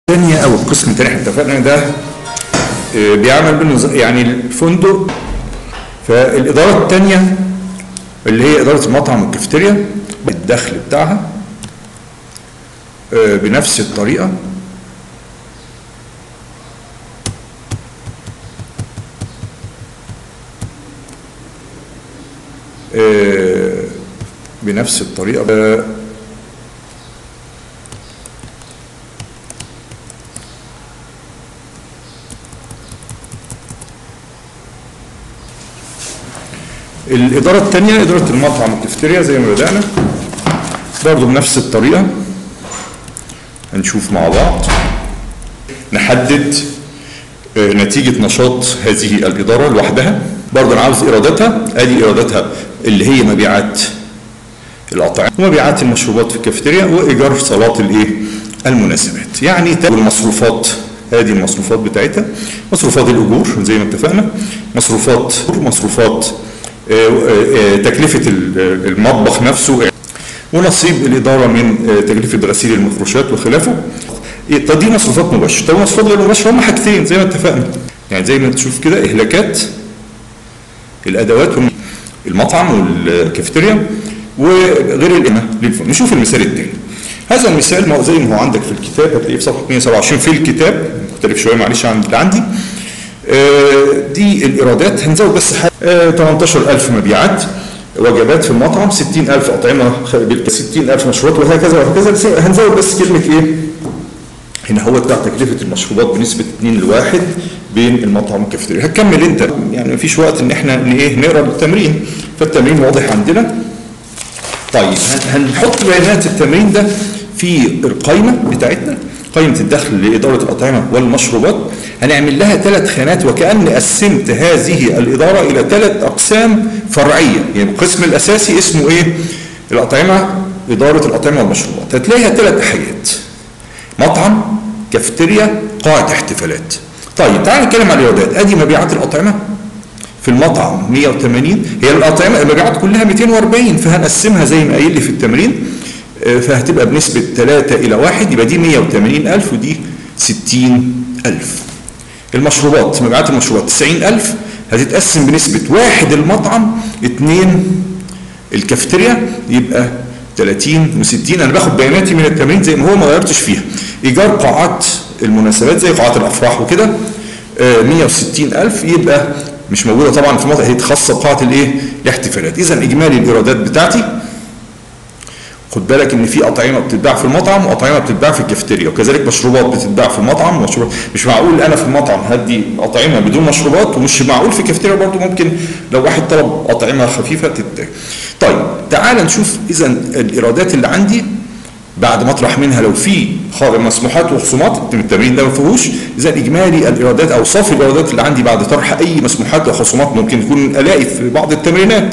الثانية أو القسم الثاني احنا اتفقنا إن ده آه، بيعمل بالنظام يعني الفندق فالإدارة الثانية اللي هي إدارة المطعم والكافيتيريا الدخل بتاعها آه، بنفس الطريقة آه، بنفس الطريقة آه، الإدارة الثانية إدارة المطعم والكافيتيريا زي ما بدأنا برضه بنفس الطريقة هنشوف مع بعض نحدد آه، نتيجة نشاط هذه الإدارة لوحدها برضه أنا عاوز إيراداتها أدي إيراداتها اللي هي مبيعات الأطعمة ومبيعات المشروبات في الكافيتيريا وإيجار صالات الإيه المناسبات يعني تا- والمصروفات هذه المصروفات بتاعتها مصروفات الأجور زي ما اتفقنا مصروفات مصروفات آه، آه، آه، تكلفة ال- المطبخ نفسه ونصيب الإدارة من آه، تكلفة غسيل المفروشات وخلافه إيه، طب دي مصروفات مباشرة طب مصروفات غير مباشرة هم حاجتين زي ما اتفقنا يعني زي ما تشوف كده إهلاكات الأدوات والم- المطعم والكافيتيريا وغير الإمة للفن نشوف المثال التاني هذا المثال ما هو زي ما هو عندك في الكتاب هتلاقيه في صفحة 127 في الكتاب مختلف شوية معلش عن اللي عندي آه، دي الإيرادات هنزود بس حاجة آه، 18000 مبيعات وجبات في المطعم 60000 أطعمة خ- 60000 مشروبات وهكذا وهكذا بس هنزود بس كلمة إيه هنا هو بتاع تكلفة المشروبات بنسبة 2 لواحد بين المطعم والكافيتيريا هتكمل انت يعني مفيش وقت ان احنا ن- ايه نقرا التمرين فالتمرين واضح عندنا طيب هن- هنحط بيانات التمرين ده في القائمة بتاعتنا قائمة الدخل لإدارة الأطعمة والمشروبات هنعمل لها ثلاث خانات وكأن قسمت هذه الإدارة إلى ثلاث أقسام فرعية يعني القسم الأساسي اسمه إيه؟ الأطعمة إدارة الأطعمة والمشروبات هتلاقيها ثلاث حاجات مطعم كافتيريا قاعة احتفالات طيب تعال نتكلم على الإيرادات أدي مبيعات الأطعمة في المطعم 180 هي الأطعمة المبيعات كلها 240 فهنقسمها زي ما قايل لي في التمرين آه، فهتبقى بنسبة 3 إلى 1 يبقى دي 180000 ودي 60000 المشروبات مبيعات المشروبات 90000 هتتقسم بنسبة واحد المطعم اثنين الكافتيريا يبقى 30 و60 انا باخد بياناتي من التمرين زي ما هو ما غيرتش فيها ايجار قاعات المناسبات زي قاعات الافراح وكده آه، 160000 يبقى مش موجوده طبعا في مصر هي خاصه بقاعه الايه الاحتفالات اذا اجمالي الايرادات بتاعتي خد بالك ان في اطعمه بتتباع في المطعم واطعمه بتتباع في الكافيتيريا وكذلك مشروبات بتتباع في المطعم ومشروبات مش معقول انا في المطعم هدي اطعمه بدون مشروبات ومش معقول في الكافيتيريا برضو ممكن لو واحد طلب اطعمه خفيفه تتاكل طيب تعال نشوف اذا الايرادات اللي عندي بعد ما اطرح منها لو في خارج مسموحات وخصومات التمرين ده ما فيهوش اذا اجمالي الايرادات او صافي الايرادات اللي عندي بعد طرح اي مسموحات وخصومات ممكن يكون الاقي في بعض التمرينات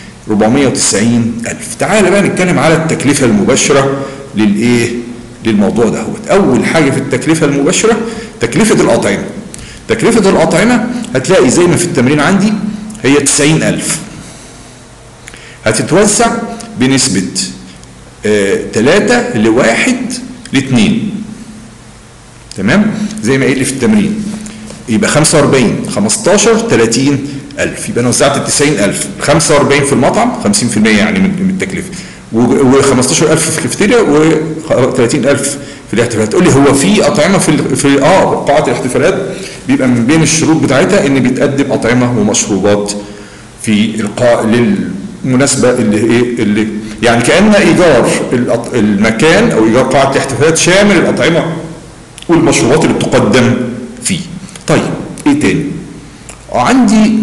490 ألف تعال بقى نتكلم على التكلفة المباشرة للإيه للموضوع ده هو أول حاجة في التكلفة المباشرة تكلفة الأطعمة تكلفة الأطعمة هتلاقي زي ما في التمرين عندي هي 90 ألف هتتوزع بنسبة آه 3 لواحد لاثنين تمام زي ما قايل لي في التمرين يبقى 45 15 30 ألف يبقى أنا وزعت ال 90 ألف 45 في المطعم 50% يعني من من التكلفة و 15000 في الكافيتيريا و 30000 في الاحتفالات تقول لي هو في أطعمة في ال- في اه قاعة الاحتفالات بيبقى من بين الشروط بتاعتها إن بيتقدم أطعمة ومشروبات في القاء للمناسبة اللي ايه اللي يعني كأن إيجار الأط- المكان أو إيجار قاعة الاحتفالات شامل الأطعمة والمشروبات اللي بتقدم فيه طيب ايه تاني عندي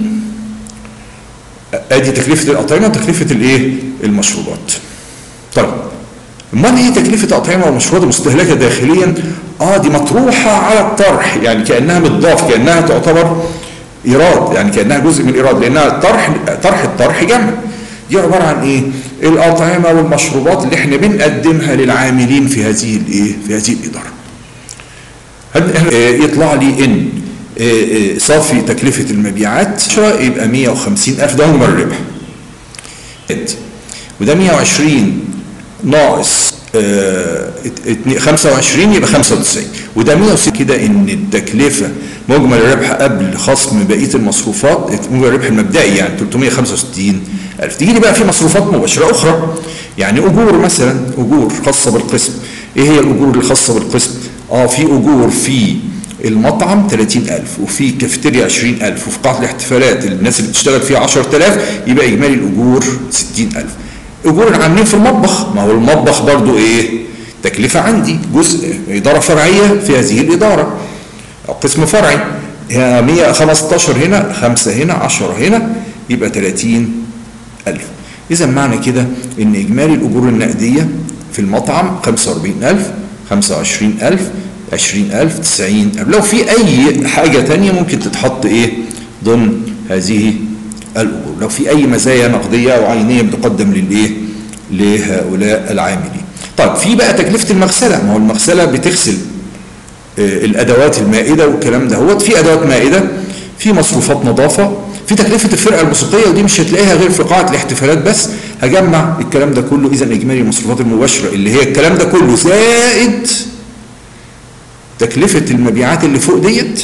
ادي تكلفه الاطعمه وتكلفه الايه المشروبات طيب امال ايه تكلفه اطعمه ومشروبات مستهلكه داخليا اه دي مطروحه على الطرح يعني كانها متضاف كانها تعتبر ايراد يعني كانها جزء من الايراد لانها طرح طرح الطرح جمع دي عباره عن ايه الاطعمه والمشروبات اللي احنا بنقدمها للعاملين في هذه الايه في هذه الاداره هن- آه، يطلع لي ان آه، آه، صافي تكلفة المبيعات يبقى 150 ألف ده هم الربح وده 120 ناقص آه، ات- اتنين- 25 يبقى 95 وده 160 كده ان التكلفه مجمل الربح قبل خصم بقيه المصروفات مجمل الربح المبدئي يعني 365 الف تيجي لي بقى في مصروفات مباشره اخرى يعني اجور مثلا اجور خاصه بالقسم ايه هي الاجور اللي خاصه بالقسم اه في اجور في المطعم 30000 وفي كافيتيريا 20000 وفي قاعه الاحتفالات الناس اللي بتشتغل فيها 10000 يبقى اجمالي الاجور 60000 اجور العاملين في المطبخ ما هو المطبخ برضو ايه تكلفه عندي جزء اداره فرعيه في هذه الاداره او قسم فرعي هنا 115 هنا 5 هنا 10 هنا يبقى 30000 اذا معنى كده ان اجمالي الاجور النقديه في المطعم 45000 25000 20000 90000 لو في اي حاجه تانية ممكن تتحط ايه ضمن هذه الاجور لو في اي مزايا نقديه او عينيه بتقدم للايه لهؤلاء العاملين طيب في بقى تكلفه المغسله ما هو المغسله بتغسل آه، الادوات المائده والكلام ده هو في ادوات مائده في مصروفات نظافه في تكلفه الفرقه الموسيقيه ودي مش هتلاقيها غير في قاعه الاحتفالات بس هجمع الكلام ده كله اذا اجمالي المصروفات المباشره اللي هي الكلام ده كله زائد تكلفه المبيعات اللي فوق ديت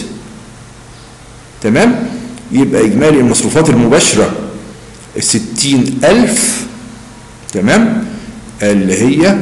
تمام يبقى اجمالي المصروفات المباشره ستين ألف تمام اللي هي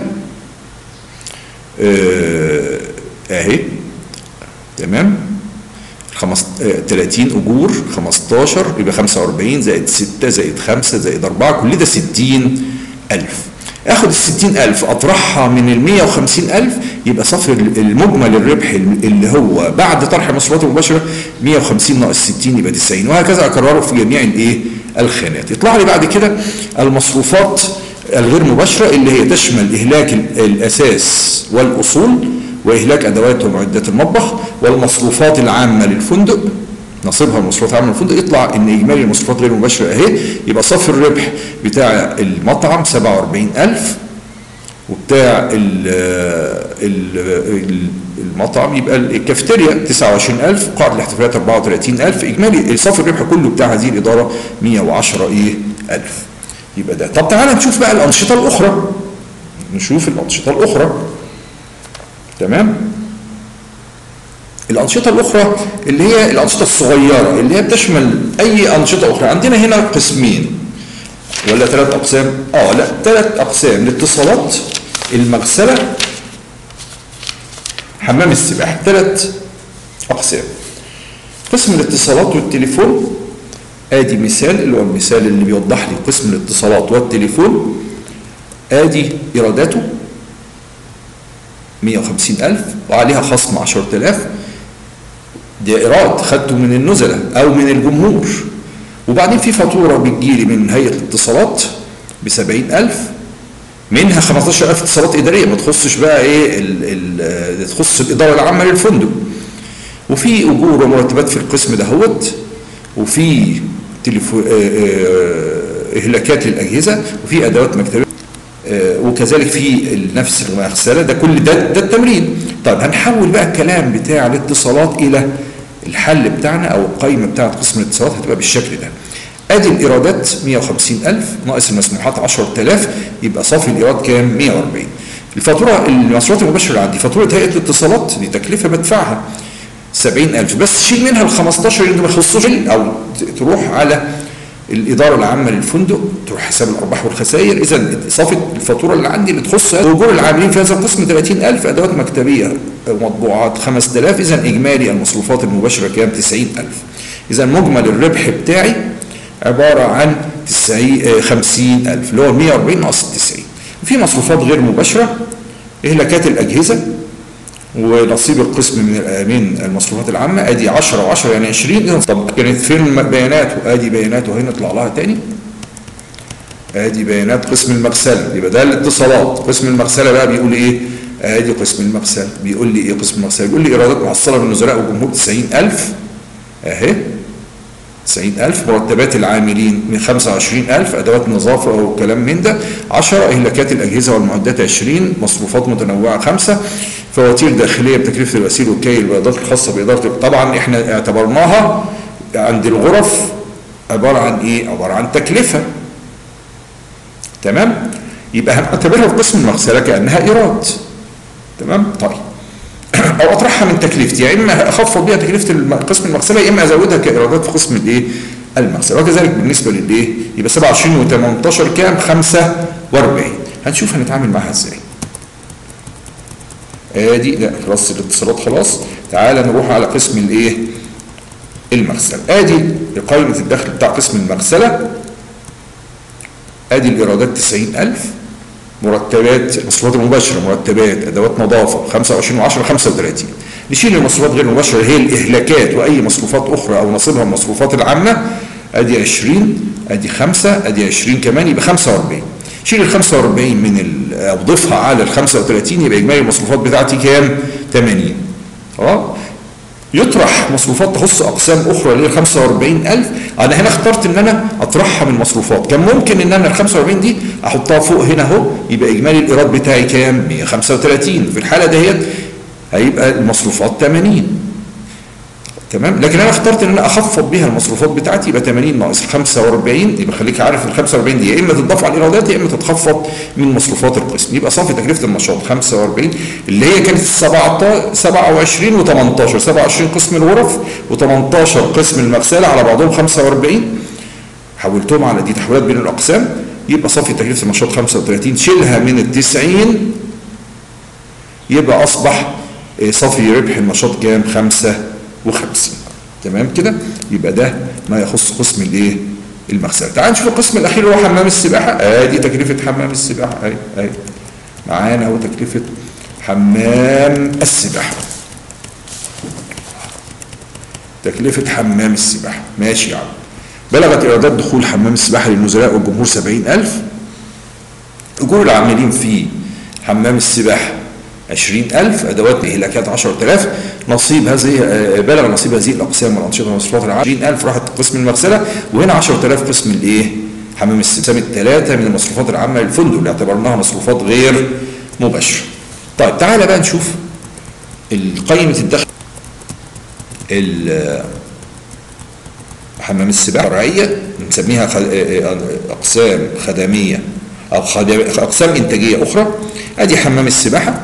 آه، اهي تمام خمس... آه، 30 اجور 15 يبقى 45 زائد 6 زائد 5 زائد 4 كل ده 60 الف اخد ال 60 الف اطرحها من ال 150 الف يبقى صافي المجمل الربح اللي هو بعد طرح المصروفات المباشره 150 ناقص 60 يبقى 90 وهكذا اكرره في جميع الايه الخانات يطلع لي بعد كده المصروفات الغير مباشره اللي هي تشمل اهلاك ال- الاساس والاصول واهلاك ادوات ومعدات المطبخ والمصروفات العامه للفندق نصيبها المصروفات العامه للفندق يطلع ان اجمالي المصروفات غير المباشره اهي يبقى صافي الربح بتاع المطعم 47000 وبتاع ال ال ال- المطعم يبقى الكافيتيريا 29000 قاعة الاحتفالات 34000 اجمالي صافي الربح كله بتاع هذه الاداره 110 ايه الف يبقى ده طب تعالى نشوف بقى الانشطه الاخرى نشوف الانشطه الاخرى تمام الأنشطة الأخرى اللي هي الأنشطة الصغيرة اللي هي بتشمل أي أنشطة أخرى عندنا هنا قسمين ولا ثلاث أقسام؟ آه لا ثلاث أقسام الاتصالات المغسلة حمام السباحة ثلاث أقسام قسم الاتصالات والتليفون ادي مثال اللي هو المثال اللي بيوضح لي قسم الاتصالات والتليفون ادي ايراداته 150000 وعليها خصم 10000 دي ايراد خدته من النزلاء او من الجمهور وبعدين في فاتوره بتجيلي من هيئه الاتصالات ب 70000 منها 15000 اتصالات اداريه ما تخصش بقى ايه ال ال تخص الاداره العامه للفندق وفي اجور ومرتبات في القسم دهوت وفي تليفو... آه، آه، اهلاكات للاجهزه وفي ادوات مكتبيه آه، وكذلك في نفس المغسله ده كل ده ده التمرين طيب هنحول بقى الكلام بتاع الاتصالات الى الحل بتاعنا او القائمه بتاعه قسم الاتصالات هتبقى بالشكل ده ادي الايرادات 150000 ناقص المسموحات 10000 يبقى صافي الايراد كام 140 الفاتوره المصروفات المباشره اللي عندي فاتوره هيئه الاتصالات دي تكلفه بدفعها 70000 بس شيل منها ال 15 اللي ما يخصوش او ت- تروح على الاداره العامه للفندق تروح حساب الارباح والخسائر اذا صافي الفاتوره اللي عندي اللي تخص اجور العاملين في هذا القسم 30000 ادوات مكتبيه ومطبوعات 5000 اذا اجمالي المصروفات المباشره كام 90000 اذا مجمل الربح بتاعي عباره عن 90 آه، 50000 اللي هو 140 ناقص 90 وفي مصروفات غير مباشره اهلاكات الاجهزه ونصيب القسم من من المصروفات العامه ادي 10 و10 يعني 20 اذا طب كانت فين بياناته ادي بياناته هنا اطلع لها تاني ادي بيانات قسم المغسله يبقى ده الاتصالات قسم المغسله بقى بيقول ايه ادي قسم المغسله بيقول لي ايه قسم المغسله بيقول لي ايرادات محصله من النزلاء والجمهور 90000 اهي 90000 مرتبات العاملين من 25000 ادوات نظافه او كلام من ده 10 اهلاكات الاجهزه والمعدات 20 مصروفات متنوعه 5 فواتير داخليه بتكلفه الغسيل والكي البياضات الخاصه باداره طبعا احنا اعتبرناها عند الغرف عباره عن ايه عباره عن تكلفه تمام يبقى هنعتبرها في قسم المغسله كانها ايراد تمام طيب او اطرحها من تكلفتي يا اما اخفض بيها تكلفه الم- قسم المغسله يا اما ازودها كايرادات في قسم الايه المغسله وكذلك بالنسبه للايه يبقى 27 و18 كام 45 هنشوف هنتعامل معاها ازاي ادي لا خلاص الاتصالات خلاص تعالى نروح على قسم الايه المغسله ادي قائمه الدخل بتاع قسم المغسله ادي الايرادات 90000 مرتبات المصروفات المباشره مرتبات ادوات نظافه 25 و10 35 نشيل المصروفات غير المباشره اللي هي الاهلاكات واي مصروفات اخرى او نصيبها من المصروفات العامه ادي 20 ادي 5 ادي 20 كمان يبقى 45 شيل ال 45 من ال- او ضيفها على ال 35 يبقى اجمالي المصروفات بتاعتي كام 80 خلاص يطرح مصروفات تخص اقسام اخرى اللي هي 45000 انا هنا اخترت ان انا اطرحها من مصروفات كان ممكن ان انا ال 45 دي احطها فوق هنا اهو يبقى اجمالي الايراد بتاعي كام 135 في الحاله دهيت هيبقى المصروفات 80 تمام لكن انا اخترت ان انا اخفض بيها المصروفات بتاعتي يبقى 80 ناقص 45 يبقى خليك عارف ال 45 دي يا اما تضاف على الايرادات يا اما تتخفض من مصروفات القسم يبقى صافي تكلفه النشاط 45 اللي هي كانت 17 27 و18 27 قسم الغرف و18 قسم المغسله على بعضهم 45 حولتهم على دي تحويلات بين الاقسام يبقى صافي تكلفه النشاط 35 شيلها من ال 90 يبقى اصبح آه، صافي ربح النشاط كام 55 تمام كده يبقى ده ما يخص قسم الايه المغسله تعال نشوف القسم الاخير اللي هو حمام السباحه ادي تكلفه حمام السباحه اهي اهي معانا اهو تكلفه حمام السباحه تكلفه حمام السباحه ماشي يا عم بلغت ايرادات دخول حمام السباحه للنزلاء والجمهور 70000 اجور العاملين في حمام السباحه 20000 ادوات اهلاكات 10000 نصيب هذه آه، بلغ نصيب هذه الاقسام والانشطه والمصروفات العامه 20000 راحت قسم المغسله وهنا 10000 قسم الايه حمام السباحه الثلاثه من المصروفات العامه للفندق اللي اعتبرناها مصروفات غير مباشره طيب تعالى بقى نشوف قائمه الدخل ال- حمام السباحه الفرعيه نسميها خد- اقسام خدميه او خدم- اقسام انتاجيه اخرى ادي حمام السباحه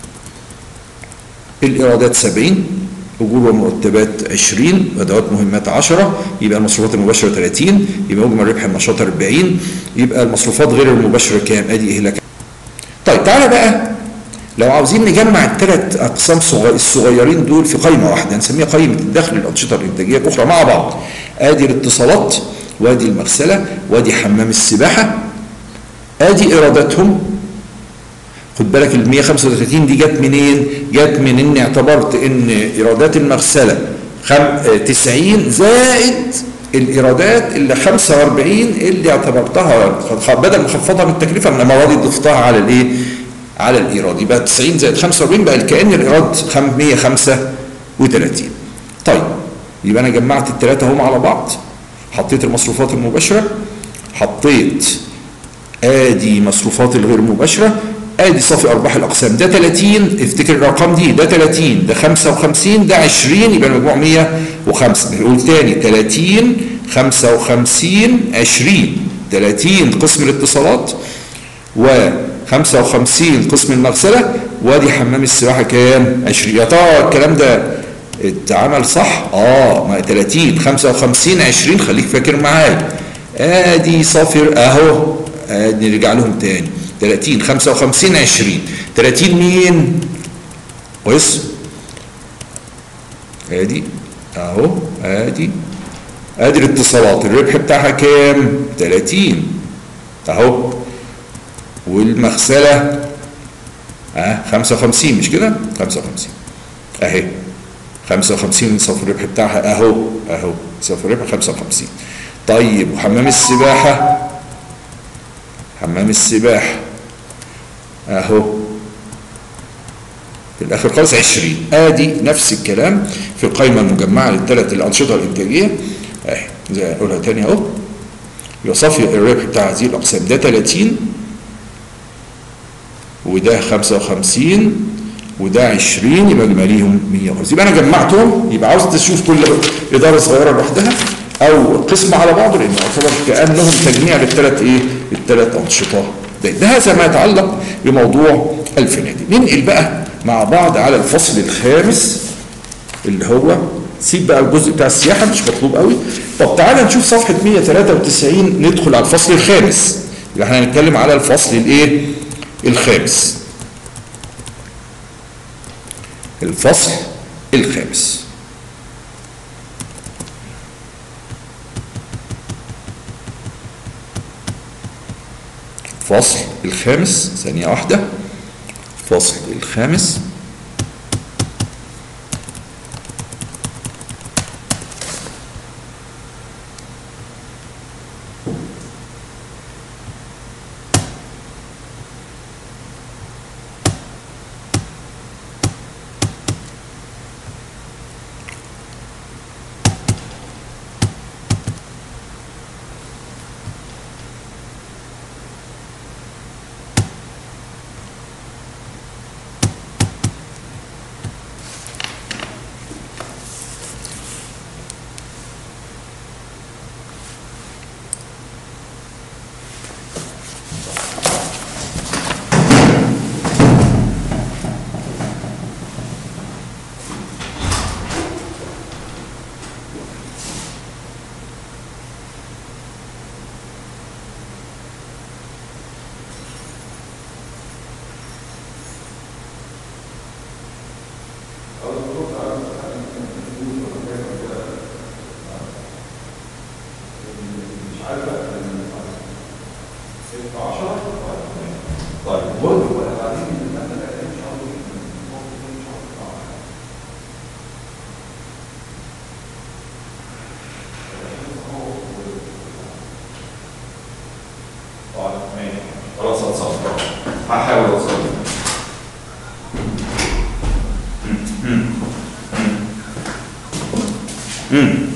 الايرادات 70 اجور ومرتبات 20 ادوات مهمات 10 يبقى المصروفات المباشره 30 يبقى مجمل ربح النشاط 40 يبقى المصروفات غير المباشره كام ادي اهلاك طيب تعالى بقى لو عاوزين نجمع الثلاث اقسام صغ- الصغيرين دول في قائمه واحده نسميها قائمه الدخل الانشطه الانتاجيه الاخرى مع بعض ادي الاتصالات وادي المغسله وادي حمام السباحه ادي ايراداتهم خد بالك ال 135 دي جت منين؟ جت من اني اعتبرت ان ايرادات المغسله خم... آه، 90 زائد الايرادات اللي 45 اللي اعتبرتها خ- بدل ما اخفضها من التكلفه من المره دي ضفتها على الايه؟ على الايراد يبقى 90 زائد 45 بقى كان الايراد خم- 135 طيب يبقى انا جمعت الثلاثه هم على بعض حطيت المصروفات المباشره حطيت ادي مصروفات الغير مباشره ادي صافي ارباح الاقسام ده 30 افتكر الارقام دي ده 30 ده 55 ده 20 يبقى المجموع 105 نقول تاني 30 55 20 30 قسم الاتصالات و 55 قسم المغسله وادي حمام السباحه كام 20 يا ترى الكلام ده اتعمل صح اه ما 30 55 20 خليك فاكر معايا ادي صافر اهو ادي نرجع لهم تاني 30 55 20 30 مين كويس ادي اهو ادي ادي الاتصالات الربح بتاعها كام 30 اهو والمغسله اه 55 مش كده 55 اهي 55 صافي الربح بتاعها اهو اهو صافي الربح 55 طيب وحمام السباحه حمام السباحه اهو في الاخر خالص 20 ادي نفس الكلام في القائمه المجمعه للثلاث الانشطه الانتاجيه اهي زي ما اقولها تاني اهو يبقى صافي الربح بتاع هذه الاقسام ده 30 وده 55 وده 20 يبقى اجماليهم 150 يبقى انا جمعتهم يبقى عاوز تشوف كل اداره صغيره لوحدها او قسم على بعضه لانه يعتبر كانهم تجميع للثلاث ايه؟ الثلاث انشطه ده, ده هذا ما يتعلق بموضوع الفنادق ننقل بقى مع بعض على الفصل الخامس اللي هو سيب بقى الجزء بتاع السياحه مش مطلوب قوي طب تعالى نشوف صفحه 193 ندخل على الفصل الخامس يبقى احنا هنتكلم على الفصل الايه الخامس الفصل الخامس الفصل الخامس ثانية واحدة الفصل الخامس خلاص هتصل هحاول اوصل امم